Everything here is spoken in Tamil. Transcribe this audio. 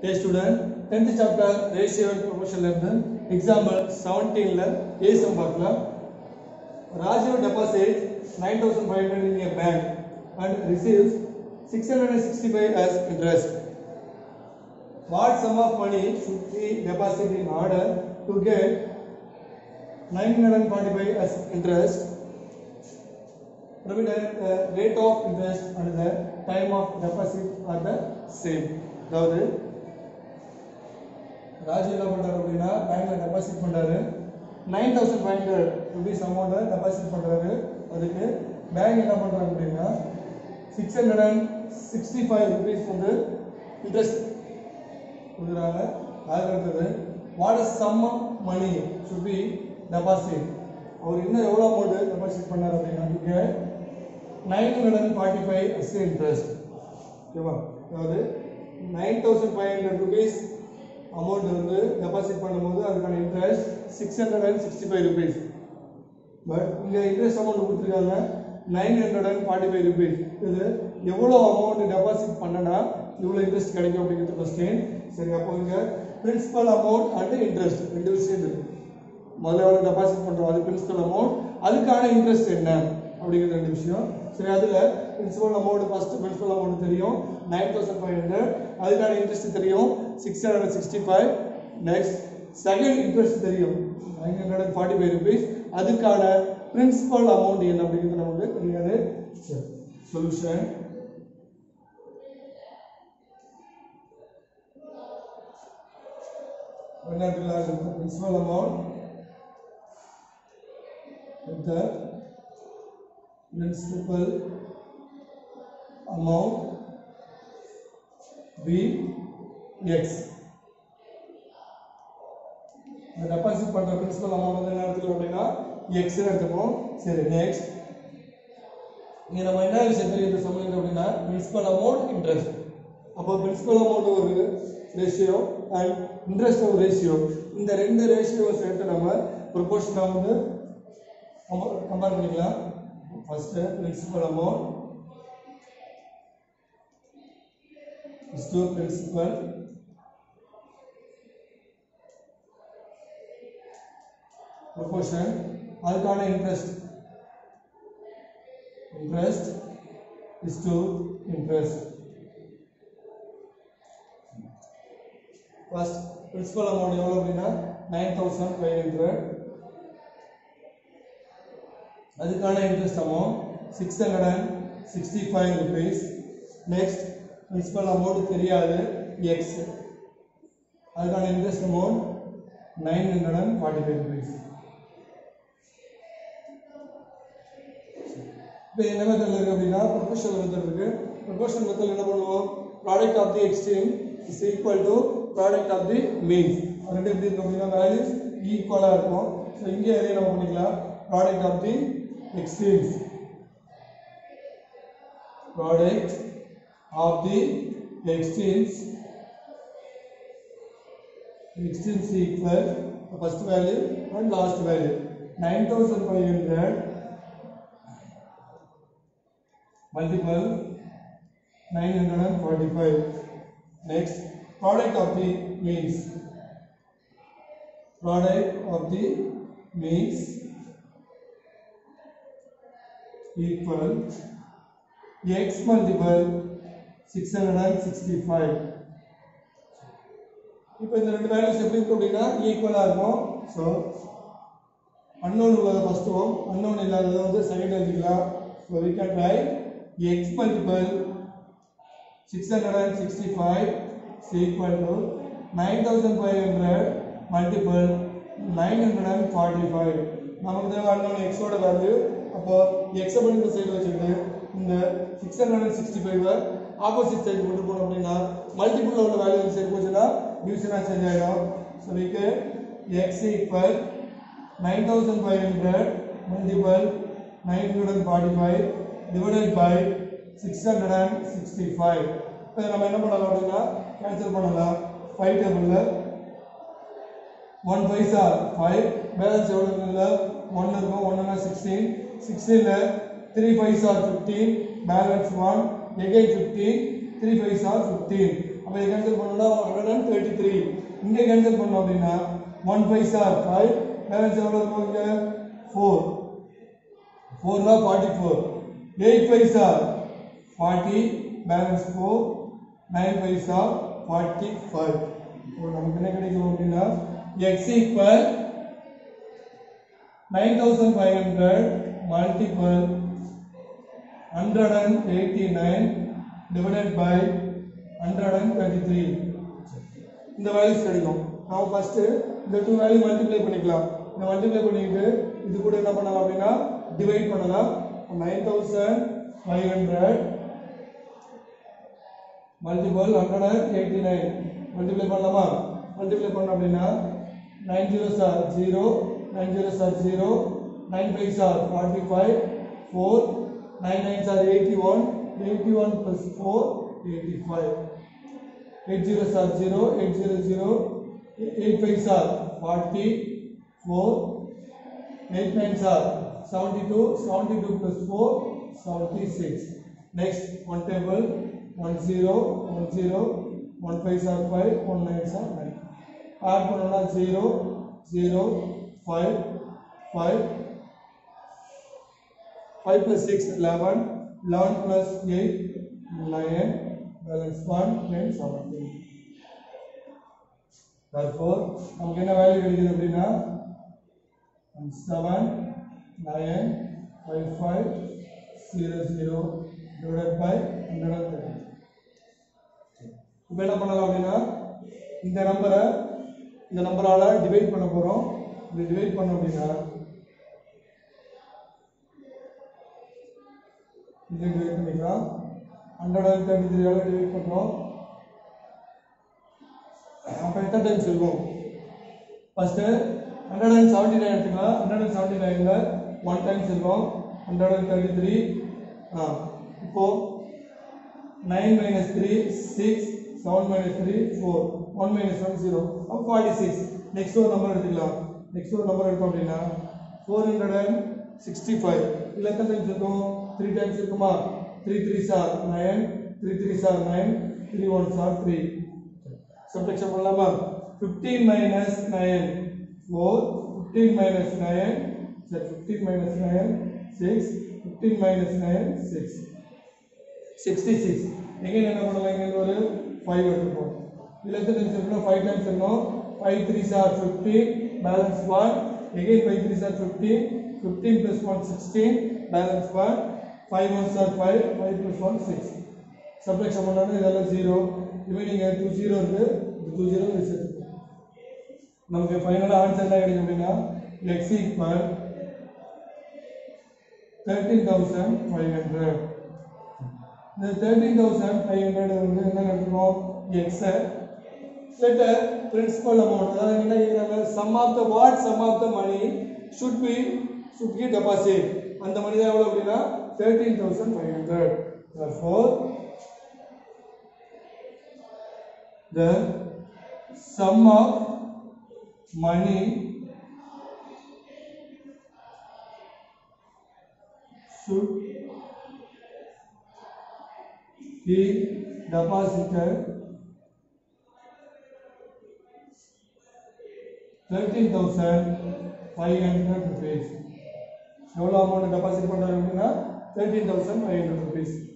Hey student, 10th chapter ratio and proportion இருந்து example 17 ல A sum பார்க்கலாம் Raju deposits 9500 in a bank and receives 665 as interest. What sum of money should he deposit in order to get 945 as interest? provided the rate of interest and the time of deposit are the same அதாவது ராஜு என்ன பண்றாரு அப்படின்னா பேங்க்ல டெபாசிட் பண்றாரு nine thousand five hundred rupees அமௌண்ட்டை டெபாசிட் பண்றாரு அதுக்கு பேங்க் என்ன பண்றாங்க அப்படின்னா six hundred and sixty five rupees வந்து இன்ட்ரெஸ்ட் கொடுக்குறாங்க அதுக்கு அடுத்தது what is sum money should be deposit அவர் இன்னும் எவ்வளோ அமௌண்ட் டெபாசிட் பண்ணார் அப்படின்னா இங்கே nine hundred and forty five as interest ஓகேவா அதாவது nine thousand five hundred rupees amount வந்து டெபாசிட் பண்ணும்போது அதுக்கான interest six hundred and sixty five rupees but இங்கே இன்ட்ரெஸ்ட் அமௌண்ட் கொடுத்துருக்காங்க nine hundred and forty five rupees இது எவ்வளோ அமௌண்ட் டெபாசிட் பண்ணனா இவ்வளோ இன்ட்ரெஸ்ட் கிடைக்கும் அப்படிங்கிறது கொஸ்டின் சரி அப்போ இங்கே பிரின்சிபல் அமௌண்ட் அண்ட் இன்ட்ரெஸ்ட் ரெண்டு விஷயம் இருக்கு முதல்ல எவ்வளோ டெபாசிட் பண்ணுறோம் அது பிரின்சிபல் அமௌண்ட் அதுக்கான இன்ட்ரெஸ்ட் என்ன அப்படிங்கிறது ரெண்டு விஷயம் சரி அதில் principal amount first principal amount தெரியும் நைன் தௌசண்ட் ஃபைவ் ஹண்ட்ரட் அதுக்கான இன்ட்ரெஸ்ட் தெரியும் six hundred sixty five next second interest தெரியும் nine hundred and forty five rupees அதுக்கான பிரின்சிபல் அமௌண்ட் என்ன அப்படிங்கிறது நமக்கு தெரியாது சொல்யூஷன் என்ன இருக்குல்ல principal amount with the principal amount B X இந்த டெபாசிட் பண்ற பிரின்சிபல் அமௌண்ட் வந்து என்ன எடுத்துக்கணும் அப்படின்னா எக்ஸ் எடுத்துக்கணும் சரி நெக்ஸ்ட் இங்க நம்ம என்ன விஷயம் தெரியும் இந்த சமயம் அப்படின்னா பிரின்சிபல் அமௌண்ட் இன்ட்ரெஸ்ட் அப்போ பிரின்சிபல் அமௌண்ட் ஒரு ரேஷியோ அண்ட் இன்ட்ரெஸ்ட் ஒரு ரேஷியோ இந்த ரெண்டு ரேஷியோவை சேர்த்து நம்ம ப்ரொபோர்ஷனாக வந்து கம்பேர் பண்ணிக்கலாம் first principal amount is to principal proportion அதுக்கான interest interest is to interest first principal amount எவ்வளோ அப்படின்னா நைன் தௌசண்ட் ஃபைவ் ஹண்ட்ரட் அதுக்கான interest amount six hundred and sixty five rupees next principal amount தெரியாது எக்ஸ் அதுக்கான interest amount nine hundred and forty five rupees இப்போ என்ன மெத்தட் இருக்கு அப்படின்னா ப்ரொபோஷனல் மெத்தட் இருக்கு ப்ரொபோஷனல் மெத்தட் என்ன பண்ணுவோம் product of the exchange is equal to product of the means ரெண்டு எப்படி இருக்கும் அப்படின்னா வேல்யூஸ் ஈக்குவலாக இருக்கும் ஸோ இங்கே எதையும் நம்ம பண்ணிக்கலாம் product of the exchange product of the exchange exchange equal the first value and last value 9500 multiple 945 next product of the means product of the means equal x multiple 665 இப்போ இந்த ரெண்டு வேல்யூஸ் எப்படி இருக்கும் அப்படின்னா ஈக்குவலாக இருக்கும் ஸோ அன்னோன் உள்ளது ஃபர்ஸ்ட் ஓம் அன்னோன் இல்லாததை வந்து செகண்ட் எழுதிக்கலாம் so we can write X multiple six hundred and sixty five equal to nine thousand five hundred multiple nine hundred and forty five நமக்கு தேவை அன்னோன் எக்ஸோட வேல்யூ அப்போ எக்ஸை பண்ணி இந்த சைடு வச்சுக்கிட்டு இந்த six hundred and sixty five opposite side கொண்டு போனோம் அப்படின்னா மல்டிபிள் உள்ள வேல்யூ சைடு போச்சுன்னா டிவிஷனாக சேஞ்ச் ஆகிடும் ஸோ இதுக்கு X equal nine thousand five hundred multiple nine hundred and forty five divided by six hundred and sixty five இப்போ நம்ம என்ன பண்ணலாம் அப்படின்னா கேன்சல் பண்ணலாம் ஃபைவ் டேபிளில் ஒன் பைசா ஃபைவ் பேலன்ஸ் எவ்வளோ இல்லை ஒன் இருக்கும் ஒன்றுனா சிக்ஸ்டீன் சிக்ஸ்டீனில் three fives are fifteen balance one எகை fifteen three fives are fifteen அப்போ இதை கேன்சல் பண்ணோம்னா ஹண்ட்ரட் அண்ட் தேர்ட்டி த்ரீ இங்கே கேன்சல் பண்ணோம் அப்படின்னா one five sir five balance எவ்வளோ இருக்கும் இங்கே ஃபோர் ஃபோர்னா forty four eight five sir forty balance four nine five sir forty five இப்போ நமக்கு என்ன கிடைக்கும் அப்படின்னா X equal nine thousand five hundred multiple hundred and eighty nine divided by hundred and thirty three இந்த வேல்யூஸ் கிடைக்கும் ನಾವು ஃபர்ஸ்ட் இந்த டூ வேல்யூ மல்டிப்ளை பண்ணிக்கலாம் இந்த மல்டிப்ளை பண்ணிட்டு இது கூட என்ன பண்ணலாம் அப்படின்னா டிவைட் பண்ணலாம் nine thousand five hundred multiple hundred and eighty nine multiply பண்ணலாமா மல்டிப்ளை பண்ணோம் அப்படின்னா nine zero sir zero nine zero sir zero nine five sir forty five four nine nine sir eighty one eighty one plus four eighty five eight zero सात zero eight zero zero eight five सात फोर्टी फोर एट नाइन सात seventy two seventy two plus four seventy six next one table one zero one zero one five सात फाइव वन नाइन सात नाइन आठ பண்ணோம்னா zero zero five five five plus six eleven eleven plus eight nine balance 1 10 17 therefore நமக்கு என்ன வேல்யூ கிடைக்குது அப்படின்னா 7 9 5 5 0 0 divided by 130 இப்போ என்ன பண்ணலாம் அப்படின்னா இந்த நம்பரை இந்த நம்பரால டிவைட் பண்ண போறோம் இது டிவைட் பண்ணோம் அப்படின்னா இது டிவைட் பண்ணிக்கலாம் ஹண்ட்ரட் அண்ட் தேர்ட்டி த்ரீயால் டிவைட் பண்ணுறோம் அப்போ எத்தனை டைம்ஸ் இருக்கும் first hundred and seventy nine எடுத்துக்கலாம் ஹண்ட்ரட் அண்ட் செவன்ட்டி நைனில் ஒன் டைம்ஸ் இருக்கும் ஹண்ட்ரட் அண்ட் தேர்ட்டி த்ரீ ஆ இப்போது nine minus three six seven minus three four one minus one zero அப்போ ஃபார்ட்டி சிக்ஸ் நெக்ஸ்ட் ஒரு நம்பர் எடுத்துக்கலாம் நெக்ஸ்ட் ஒரு நம்பர் எடுத்தோம் அப்படின்னா four hundred and sixty five இதில் எத்தனை டைம்ஸ் இருக்கும் த்ரீ டைம்ஸ் இருக்குமா three three sir nine three three sir nine three one sir three subtraction பண்ணலாமா fifteen minus nine four fifteen minus nine சரி fifteen minus nine six fifteen minus nine six sixty six எங்கே என்ன பண்ணலாம் இங்கே ஒரு ஃபைவ் எடுத்துப்போம் இதில் எத்தனை டைம்ஸ் இருக்கணும் ஃபைவ் டைம்ஸ் இருக்கணும் five three sir fifteen balance one again five three sir fifteen fifteen plus one sixteen balance one five one sir five five plus one six subtraction பண்ணாலும் இதெல்லாம் ஜீரோ ரிமைனிங் டூ ஜீரோ இருக்கு டூ ஜீரோ சேர்த்துக்கணும் நமக்கு ஃபைனலாக ஆன்சர் என்ன கிடைக்கும் அப்படின்னா X equal thirteen thousand five hundred இந்த தேர்ட்டீன் தௌசண்ட் ஃபைவ் ஹண்ட்ரட் வந்து என்ன எடுத்துக்கணும் எக்ஸை let a principal amount அதாவது என்ன கேக்குறாங்க sum of the what sum of the money should be should be deposit அந்த மணி தான் எவ்வளவு அப்படின்னா thirteen thousand five hundred therefore the sum of money should be deposited thirteen thousand five hundred rupees எவ்வளோ அமௌண்ட் டெபாசிட் பண்ணுறாங்க அப்படின்னா thirteen thousand five hundred rupees